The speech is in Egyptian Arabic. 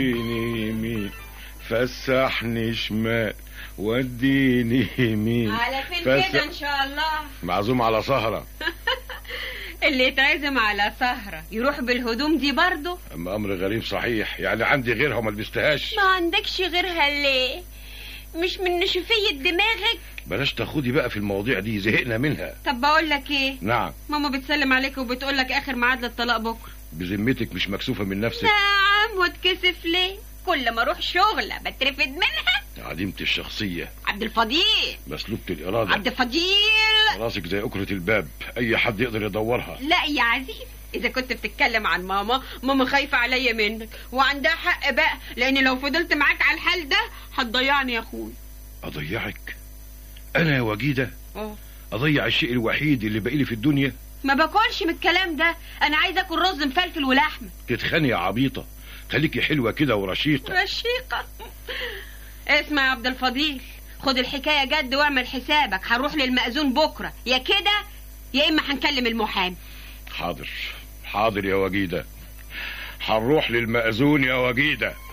وديني يمين فسحني شمال وديني يمين على فين فس- كده ان شاء الله معزوم على سهرة اللي يتعزم على سهرة يروح بالهدوم دي برضه اما امر غريب صحيح يعني عندي غيرها وما لبستهاش ما عندكش غيرها ليه مش من نشفية دماغك بلاش تاخدي بقى في المواضيع دي زهقنا منها طب بقول لك ايه نعم ماما بتسلم عليك وبتقول لك اخر ميعاد للطلاق بكره بذمتك مش مكسوفة من نفسك نعم واتكسف ليه كل ما اروح شغله بترفد منها عديمة الشخصية عبد الفضيل مسلوبة الإرادة عبد الفضيل راسك زي أكرة الباب أي حد يقدر يدورها لا يا عزيز إذا كنت بتتكلم عن ماما ماما خايفة عليا منك وعندها حق بقى لأن لو فضلت معاك على الحال ده هتضيعني يا أخوي أضيعك أنا يا وجيدة أه. أضيع الشيء الوحيد اللي باقي لي في الدنيا ما باكلش من الكلام ده أنا عايزة أكل رز مفلفل ولحمة تتخاني يا عبيطة خليكي حلوة كده ورشيقة رشيقة اسمع يا عبد الفضيل خد الحكاية جد واعمل حسابك هنروح للمأذون بكرة يا كده يا إما هنكلم المحامي حاضر حاضر يا وجيدة هنروح للمأذون يا وجيدة